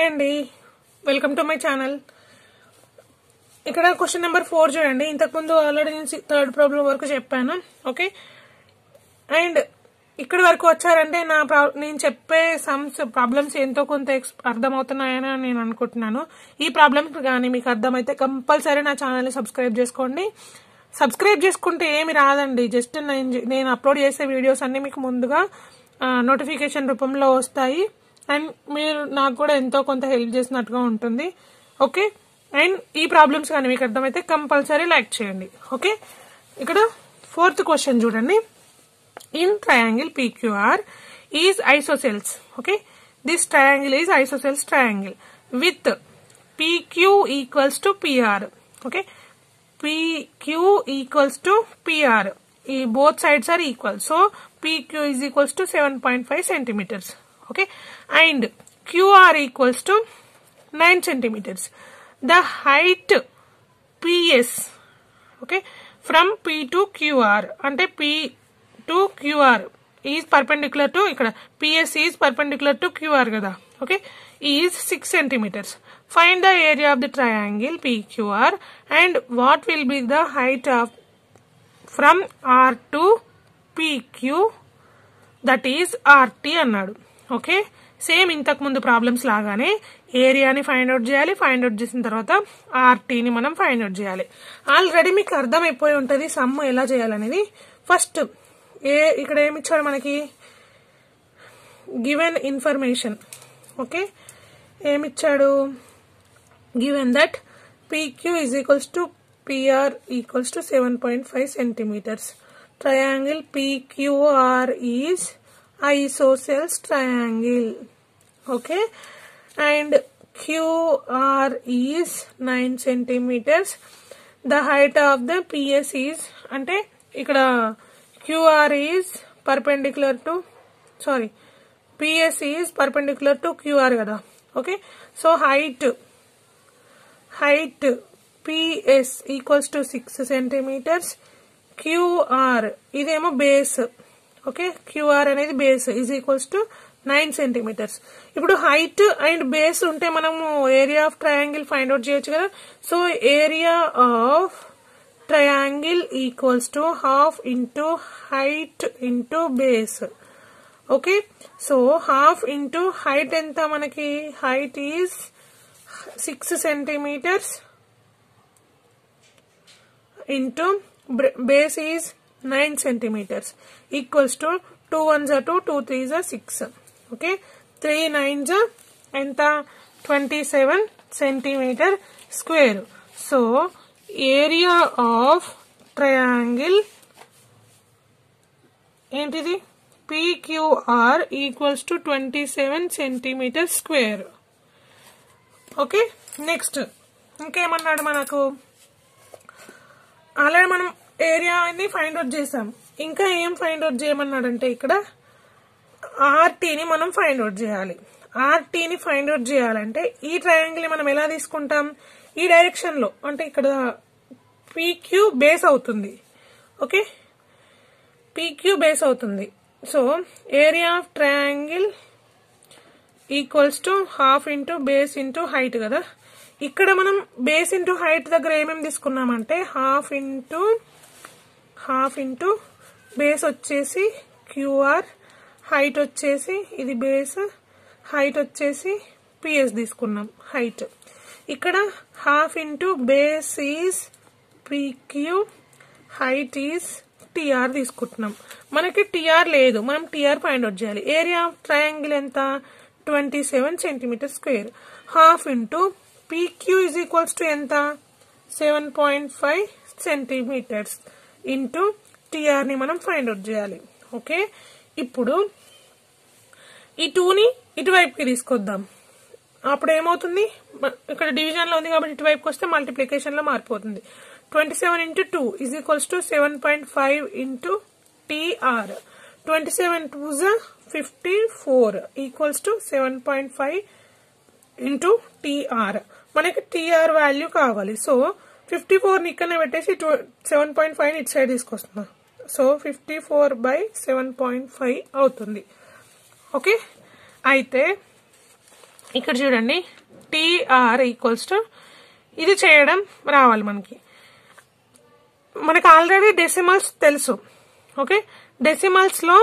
అండి welcome to my channel ఇక్కడ question number four చూడండి ఇంతకుముందు ఆల్రెడీ నేను థర్డ్ ప్రాబ్లం వరకు చెప్పాను ఓకే అండ్ ఇక్కడి వరకు వచ్చారంటే నా ప్రా- నేను చెప్పే సమ్స్ ప్రాబ్లమ్స్ ఎంతో కొంత ఎక్స్ అర్థమవుతున్నాయని నేను అనుకుంటున్నాను ఈ ప్రాబ్లమ్స్ కానీ మీకు అర్థమైతే కంపల్సరీ నా ఛానల్ని సబ్స్క్రైబ్ చేసుకోండి సబ్స్క్రైబ్ చేసుకుంటే ఏమి రాదండి జస్ట్ నేను నేను అప్లోడ్ చేసే వీడియోస్ అన్ని మీకు ముందుగా నోటిఫికేషన్ రూపంలో వస్తాయి అండ్ మీరు నాకు కూడా ఎంతో కొంత హెల్ప్ చేసినట్టుగా ఉంటుంది ఓకే అండ్ ఈ ప్రాబ్లమ్స్ కానీ మీకు అర్థమైతే కంపల్సరీ లైక్ చేయండి ఓకే ఇక్కడ ఫోర్త్ క్వశ్చన్ చూడండి in triangle PQR is isosceles. Okay, this triangle is isosceles triangle with PQ equals to PR. Okay, PQ equals to PR. ఈ both sides are equal. So PQ is equals to 7.5 centimeters. Okay, and QR equals to 9 centimeters. The height PS okay from P to QR అంటే P to QR is perpendicular to ఇక్కడ PS is perpendicular to QR కదా okay is six centimetres find the area of the triangle PQR and what will be the height of from R to PQ that is RT అన్నాడు okay same ఇంతకు ముందు problems లాగానే ఏరియాని find out చేయాలి find out చేసిన తర్వాత ఆర్టీని మనం find out చేయాలి ఆల్రెడీ మీకు అర్థమైపోయి ఉంటుంది సమ్ ఎలా చేయాలనేది ఫస్ట్ ఏ ఇక్కడ ఏమి ఇచ్చాడు మనకి గివెన్ ఇన్ఫర్మేషన్ ఓకే ఏమిచ్చాడు given that PQ is equals to PR equals to 7.5 centimeters. Triangle PQR is isosceles triangle. Okay. And QR is 9 centimeters. The height of the PS is అంటే ఇక్కడ QR is perpendicular to sorry PS is perpendicular to QR కదా okay so height height PS equals to six centimetres QR ఇదేమో base okay QR అనేది base is equals to nine centimetres ఇప్పుడు height and base ఉంటే మనము area of triangle find out చేయొచ్చు కదా so area of triangle equals to half into height into base okay so half into height ఎంత మనకి height is six centimetres into base is nine centimetres equals to two one జా two two three జా six okay three nine జా ఎంత twenty seven centimetre square so area of triangle ఏంటిది PQR equals to twenty seven centimetre square okay next ఇంకేమన్నాడు మనకు already మనం ఏరియాని find out చేసాం ఇంకా ఏం ఫైండ్ అవుట్ చేయమన్నాడంటే ఇక్కడ ఆర్టీని మనం ఫైండ్ అవుట్ చేయాలి ఆర్టీని ఫైండ్ అవుట్ చేయాలంటే ఈ ట్రయాంగిల్ మనం ఎలా తీసుకుంటాం ఈ డైరెక్షన్ లో అంటే ఇక్కడ పీక్యూ బేస్ అవుతుంది ఓకే పీక్యూ బేస్ అవుతుంది so area of triangle equals to half into base into height కదా ఇక్కడ మనం బేస్ ఇంటూ హైట్ దగ్గర ఏమేమి తీసుకున్నామంటే half into half into base వచ్చేసి క్యూఆర్ హైట్ వచ్చేసి ఇది బేస్ హైట్ వచ్చేసి పిఎస్ తీసుకున్నాం హైట్ ఇక్కడ half into base is PQ height is TR తీసుకుంటున్నాం మనకి టీఆర్ లేదు మనం టీఆర్ ఫైండ్ అవుట్ చేయాలి ఏరియా ఆఫ్ ట్రయాంగిల్ ఎంత twenty seven centimetre square half into PQ is equals to ఎంత seven point five centimetres into టీఆర్ని మనం ఫైండ్ అవుట్ చేయాలి ఓకే ఇప్పుడు ఈ టూని ఇటువైపుకి తీసుకొద్దాం అప్పుడు ఏమవుతుంది మ- ఇక్కడ డివిజన్ లో ఉంది కాబట్టి ఇటువైపుకి వస్తే మల్టిప్లికేషన్ లో మారిపోతుంది twenty seven into two is equals to seven point five into TR twenty seven two జ fifty four equals to seven point five into TR మనకి టీఆర్ వాల్యూ కావాలి సో ఫిఫ్టీ ఫోర్ని ఇక్కడనే పెట్టేసి సెవెన్ పాయింట్ ఫైవ్ ఇటు side తీసుకొస్తున్నా so fifty four by seven point five అవుతుంది okay అయితే ఇక్కడ చూడండి టీఆర్ ఈక్వల్స్ టు ఇది చేయడం రావాలి మనకి మనకి ఆల్రెడీ డెసిమల్స్ తెలుసు ఓకే డెసిమల్స్లో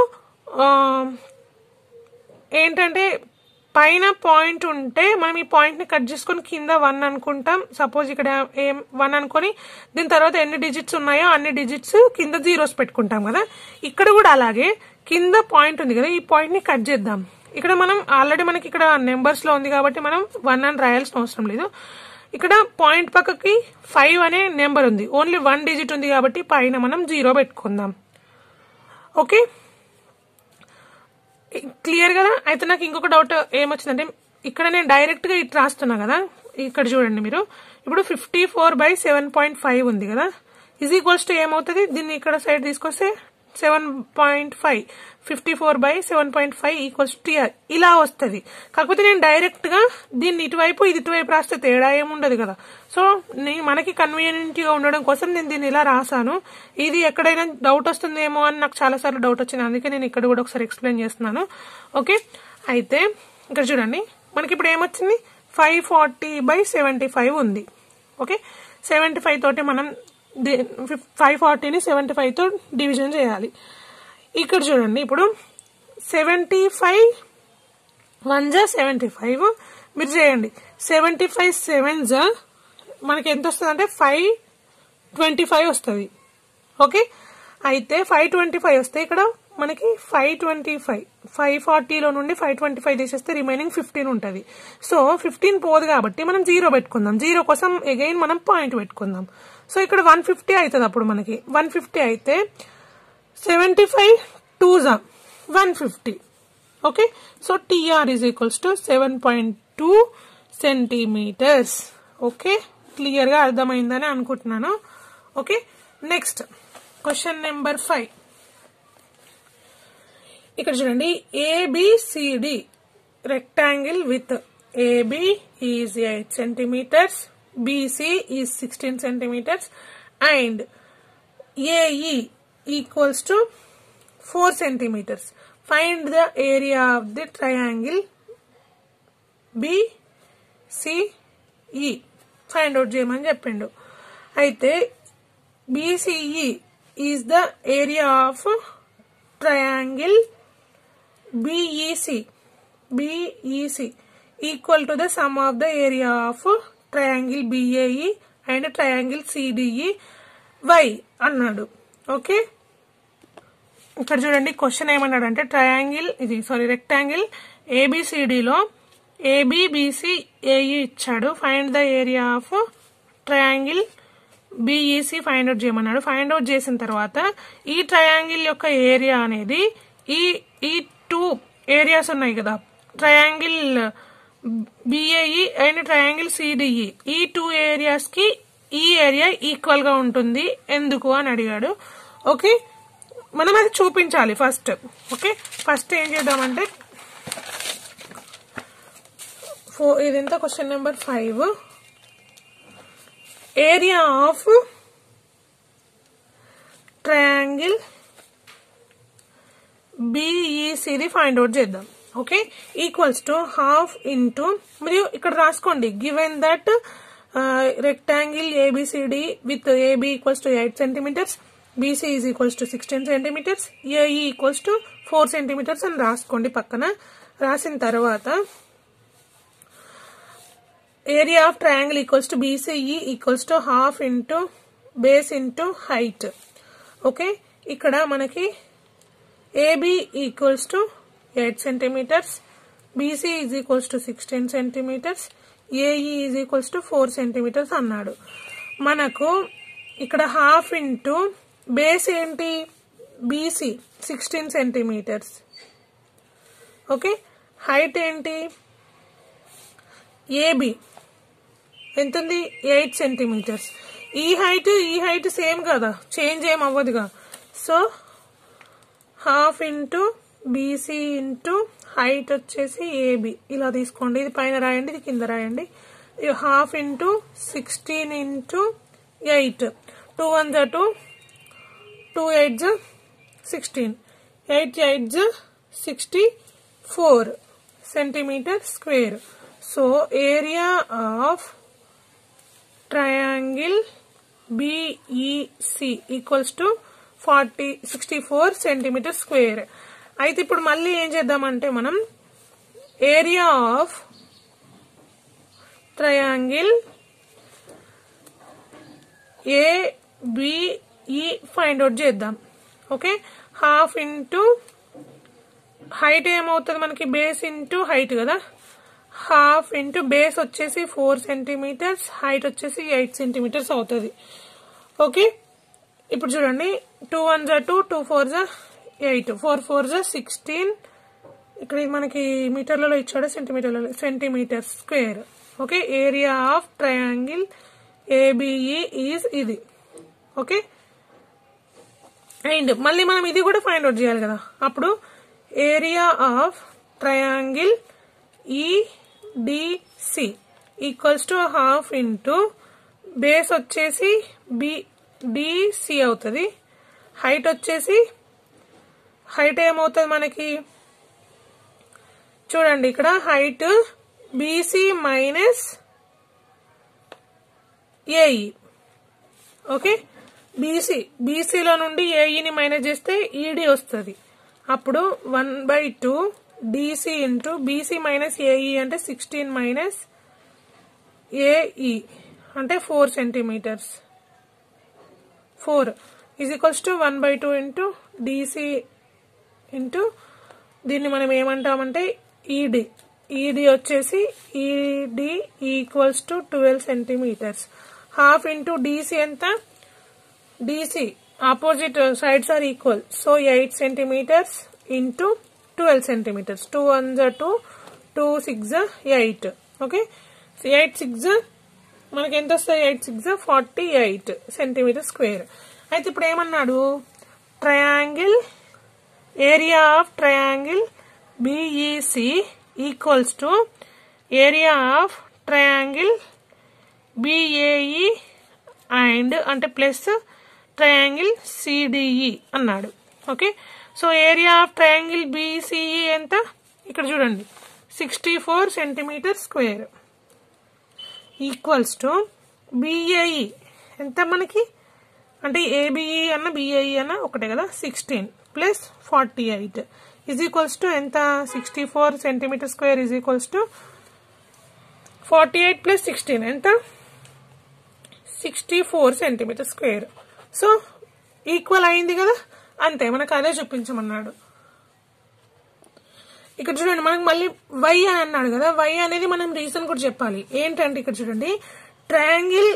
ఏంటంటే పైన పాయింట్ ఉంటే మనం ఈ పాయింట్ని కట్ చేసుకొని కింద వన్ అనుకుంటాం సపోజ్ ఇక్కడ ఏం వన్ అనుకొని దీని తర్వాత ఎన్ని డిజిట్స్ ఉన్నాయో అన్ని డిజిట్స్ కింద జీరోస్ పెట్టుకుంటాం కదా ఇక్కడ కూడా అలాగే కింద పాయింట్ ఉంది కదా ఈ పాయింట్ని కట్ చేద్దాం ఇక్కడ మనం ఆల్రెడీ మనకి ఇక్కడ నెంబర్స్లో ఉంది కాబట్టి మనం వన్ అని రాయాల్సిన అవసరం లేదు ఇక్కడ పాయింట్ పక్కకి ఫైవ్ అనే నెంబర్ ఉంది ఓన్లీ వన్ డిజిట్ ఉంది కాబట్టి పైన మనం జీరో పెట్టుకుందాం ఓకే క్లియర్ కదా అయితే నాకు ఇంకొక డౌట్ ఏమొచ్చిందంటే ఇక్కడ నేను డైరెక్ట్ గా ఇటు రాస్తున్నా కదా ఇక్కడ చూడండి మీరు ఇప్పుడు fifty four by seven point five ఉంది కదా ఈజ్ ఈక్వల్స్ టు ఏమవుతుంది దీన్ని ఇక్కడ సైడ్ తీసుకొస్తే seven point five fifty four by seven point five equals TR ఇలా వస్తుంది కాకపోతే నేను డైరెక్ట్ గా దీన్ని ఇటువైపు ఇది ఇటువైపు రాస్తే తేడా ఏముండదు కదా సో నీ మనకి కన్వీనియంట్ గా ఉండడం కోసం నేను దీన్ని ఇలా రాసాను ఇది ఎక్కడైనా డౌట్ వస్తుందేమో అని నాకు చాలా సార్లు డౌట్ వచ్చింది అందుకే నేను ఇక్కడ కూడా ఒకసారి ఎక్స్ప్లెయిన్ చేస్తున్నాను ఓకే అయితే ఇక్కడ చూడండి మనకి ఇప్పుడు ఏమొచ్చింది five forty by seventy five ఉంది ఓకే సెవెంటీ ఫైవ్ తోటి మనం ఫైవ్ ఫార్టీని సెవెంటీ ఫైవ్ తో డివిజన్ చేయాలి ఇక్కడ చూడండి ఇప్పుడు సెవెంటీ ఫైవ్ వన్ జా సెవెంటీ ఫైవ్ మీరు చేయండి సెవెంటీ ఫైవ్ సెవెన్ జా మనకి ఎంత వస్తుంది అంటే ఫైవ్ ట్వంటీ ఫైవ్ వస్తుంది ఓకే అయితే ఫైవ్ ట్వంటీ ఫైవ్ వస్తే ఇక్కడ మనకి ఫైవ్ ట్వంటీ ఫైవ్ ఫైవ్ ఫార్టీలో నుండి ఫైవ్ ట్వంటీ ఫైవ్ తీసేస్తే రిమైనింగ్ ఫిఫ్టీన్ ఉంటుంది సో ఫిఫ్టీన్ పోదు కాబట్టి మనం జీరో పెట్టుకుందాం జీరో కోసం అగైన్ మనం పాయింట్ పెట్టుకుందాం సో ఇక్కడ వన్ ఫిఫ్టీ అవుతుంది అప్పుడు మనకి వన్ ఫిఫ్టీ అయితే సెవెంటీ ఫైవ్ టూ జా one fifty okay so TR is equals to seven point two centimetres okay క్లియర్గా అర్థమైందని అనుకుంటున్నాను okay next question number five ఇక్కడ చూడండి ABCD rectangle with AB is eight centimetres BC is sixteen centimetres and AE equals to four centimetres find the area of the triangle BCE find out చేయమని చెప్పిండు అయితే BCE is the area of triangle BEC BEC equal to the sum of the area of triangle BAE and triangle CDE why అన్నాడు okay ఇక్కడ చూడండి question ఏమన్నాడు అంటే ట్రయాంగిల్ ఇది సారీ రెక్టాంగిల్ ఏబిసిడిలో ఏబిబిసి ఏఈ ఇచ్చాడు find the area of triangle BEC find out చేయమన్నాడు ఫైండ్ అవుట్ చేసిన తర్వాత ఈ ట్రయాంగిల్ యొక్క ఏరియా అనేది ఈ ఈ టూ ఏరియాస్ ఉన్నాయి కదా triangle BAE and triangle CDE ఈ టూ ఏరియాస్ కి ఈ ఏరియా ఈక్వల్ గా ఉంటుంది ఎందుకు అని అడిగాడు ఓకే మనం అది చూపించాలి ఫస్ట్ ఓకే ఫస్ట్ ఏం చేద్దామంటే ఫో ఇదంతా question number five area of triangle బిఈసిది ఫైండ్ అవుట్ చేద్దాం okay equals to half into మరియు ఇక్కడ రాసుకోండి given that rectangle ABCD with AB equals to eight centimetres BC is equals to sixteen centimetres AE equals to four centimetres అని రాసుకోండి పక్కన రాసిన తర్వాత area of triangle equals to BCE equals to half into base into height okay ఇక్కడ మనకి AB equals to eight centimetres BC is equals to sixteen centimetres AE is equals to four centimetres అన్నాడు మనకు ఇక్కడ half into base ఏంటి BC sixteen centimetres okay height ఏంటి AB ఎంత ఉంది eight centimetres ఈ హైట్ ఈ హైట్ సేమ్ కదా చేంజ్ ఏం అవ్వదుగా so half into BC into height వచ్చేసి ఏబి ఇలా తీసుకోండి ఇది పైన రాయండి ఇది కింద రాయండి ఇది half into sixteen into eight two one జా టూ టూ ఎయిట్ జా సిక్స్టీన్ ఎయిట్ ఎయిట్ జా sixty four centimetre square so area of triangle BEC equals to forty sixty four centimetre square అయితే ఇప్పుడు మళ్ళీ ఏం చేద్దామంటే మనం area of triangle ABE find out చేద్దాం ఓకే హాఫ్ ఇంటూ హైట్ ఏమవుతుంది మనకి బేస్ ఇంటూ హైట్ కదా హాఫ్ ఇంటూ బేస్ వచ్చేసి ఫోర్ సెంటీమీటర్స్ హైట్ వచ్చేసి ఎయిట్ సెంటీమీటర్స్ అవుతుంది ఓకే ఇప్పుడు చూడండి టూ వన్ జా టూ టూ ఫోర్ జా ఎయిట్ ఫోర్ ఫోర్ జా సిక్స్టీన్ ఇక్కడ ఇది మనకి మీటర్లలో ఇచ్చాడు సెంటీమీటర్లలో centimetre square okay area of triangle ABE is ఇది ఓకే అండ్ మళ్ళీ మనం ఇది కూడా ఫైండ్ అవుట్ చేయాలి కదా అప్పుడు area of triangle EDC equals to half into base వచ్చేసి బి డిసి అవుతుంది హైట్ వచ్చేసి హైట్ ఏమవుతుంది మనకి చూడండి ఇక్కడ height BC minus AE okay BC బీసీలో నుండి ఏఈని మైనస్ చేస్తే ఈడీ వస్తుంది అప్పుడు one by two DC into BC minus AE అంటే సిక్స్టీన్ మైనస్ ఏఈ అంటే four centimetres four is equals to one by two into DC into దీన్ని మనం ఏమంటామంటే ఈడి ఈడి వచ్చేసి ED equals to twelve centimetres half into DC ఎంత DC opposite sides are equal so eight centimetres into twelve centimetres two one జా two two six eight okay eight six మనకి ఎంత వస్తాయి eight six forty eight centimetre square అయితే ఇప్పుడు ఏమన్నాడు triangle area of triangle BEC equals to area of triangle BAE and అంటే plus triangle CDE అన్నాడు okay so area of triangle BCE ఎంత ఇక్కడ చూడండి sixty four centimetre square equals to BAE ఎంత మనకి అంటే ఏబిఈ అన్న బిఏఈ అన్న ఒకటే కదా sixteen plus forty eight is equals to ఎంత sixty four centimetre square is equals to forty eight plus sixteen ఎంత sixty four centimetre square so equal అయింది కదా అంతే మనకు అదే చూపించమన్నాడు ఇక్కడ చూడండి మనకు మళ్ళీ వై అని అన్నాడు కదా వై అనేది మనం రీజన్ కూడా చెప్పాలి ఏంటంటే ఇక్కడ చూడండి triangle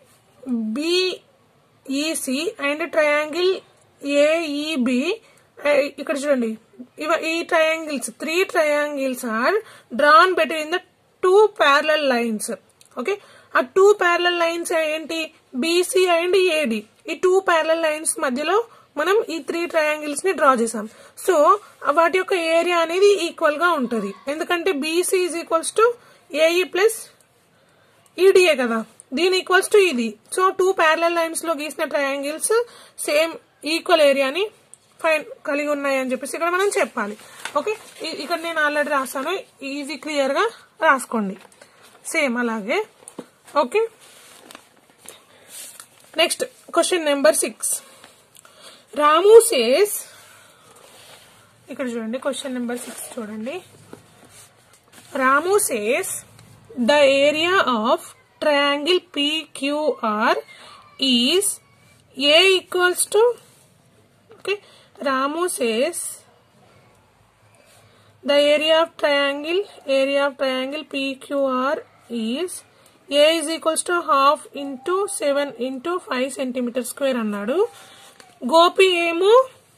BEC and triangle AEB ఇక్కడ చూడండి ఇవ ఈ triangles three triangles are drawn between the two parallel lines okay ఆ టూ ప్యారలల్ లైన్స్ ఏంటి బీసీ అండ్ ఏడి ఈ టూ ప్యారలల్ లైన్స్ మధ్యలో మనం ఈ త్రీ ట్రయాంగిల్స్ ని డ్రా చేసాం సో వాటి యొక్క ఏరియా అనేది ఈక్వల్ గా ఉంటది ఎందుకంటే BC is equals to AE plus EDA కదా దీని ఈక్వల్స్ టు ఇది సో టూ ప్యారలల్ లైన్స్ లో గీసిన ట్రయాంగిల్స్ సేమ్ ఈక్వల్ ఏరియాని ఫైన్ కలిగి ఉన్నాయి అని చెప్పేసి ఇక్కడ మనం చెప్పాలి ఓకే ఇ- ఇక్కడ నేను ఆల్రెడీ రాస్తాను ఈజీ క్లియర్ గా రాసుకోండి సేమ్ అలాగే okay next question number six Ramu says ఇక్కడ చూడండి క్వశ్చన్ నెంబర్ సిక్స్ చూడండి Ramu says the area of triangle PQR is a equals to okay ramu says the area of triangle area of triangle pqr is a is equals to half into 7 into 5 centimeter square అన్నాడు గోపి ఏమో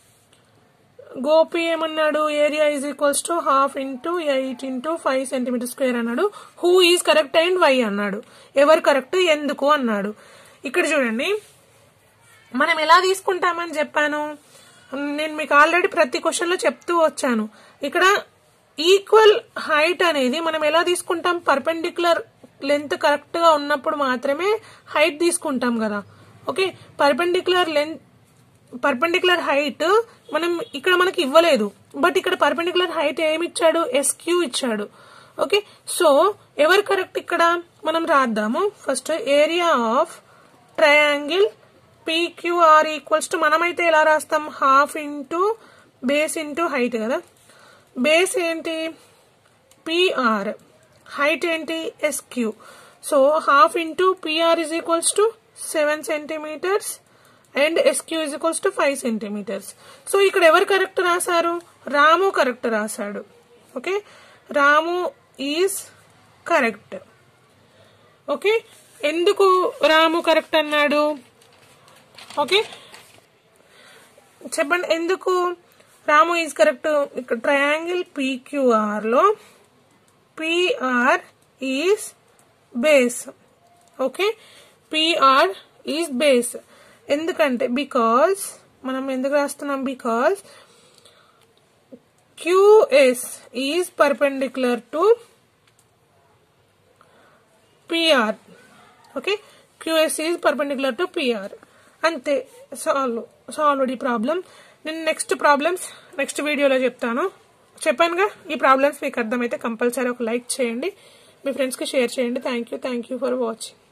గోపి ఏమన్నాడు area is equals to half into eight into five centimetre square అన్నాడు who is correct and why అన్నాడు ఎవరు correct ఎందుకు అన్నాడు ఇక్కడ చూడండి మనం ఎలా తీసుకుంటామని చెప్పాను నేను మీకు ఆల్రెడీ ప్రతి క్వశ్చన్ లో చెప్తూ వచ్చాను ఇక్కడ ఈక్వల్ హైట్ అనేది మనం ఎలా తీసుకుంటాం పర్పెండిక్యులర్ లెంత్ కరెక్ట్ గా ఉన్నప్పుడు మాత్రమే హైట్ తీసుకుంటాం కదా okay perpendicular length perpendicular height మనం ఇక్కడ మనకి ఇవ్వలేదు బట్ ఇక్కడ పర్పెండిక్యులర్ హైట్ ఏమి ఇచ్చాడు ఎస్క్యూ ఇచ్చాడు ఓకే సో ఎవరు కరెక్ట్ ఇక్కడ మనం రాద్దాము first area of triangle PQR equals to మనమైతే ఎలా రాస్తాం half into base into height కదా బేస్ ఏంటి పిఆర్ హైట్ ఏంటి SQ so half into PR is equals to seven centimetres and SQ is equals to five centimetres so ఇక్కడ ఎవరు correct రాశారు Ramu correct రాశాడు okay Ramu is correct okay ఎందుకు Ramu correct అన్నాడు okay చెప్పండి ఎందుకు రాము ఈజ్ కరెక్ట్ ఇక్కడ ట్రయాంగిల్ పీక్యూఆర్ లో PR is base okay PR is base ఎందుకంటే బికాస్ మనం ఎందుకు రాస్తున్నాం because QS is perpendicular to PR okay QS is perpendicular to PR అంతే సాల్వ్ సాల్వ్ ఈ ప్రాబ్లం నేను నెక్స్ట్ ప్రాబ్లమ్స్ నెక్స్ట్ వీడియోలో చెప్తాను చెప్పానుగా ఈ ప్రాబ్లమ్స్ మీకు అర్థమైతే కంపల్సరీ ఒక లైక్ చేయండి మీ ఫ్రెండ్స్కి షేర్ చేయండి thank you thank you for watching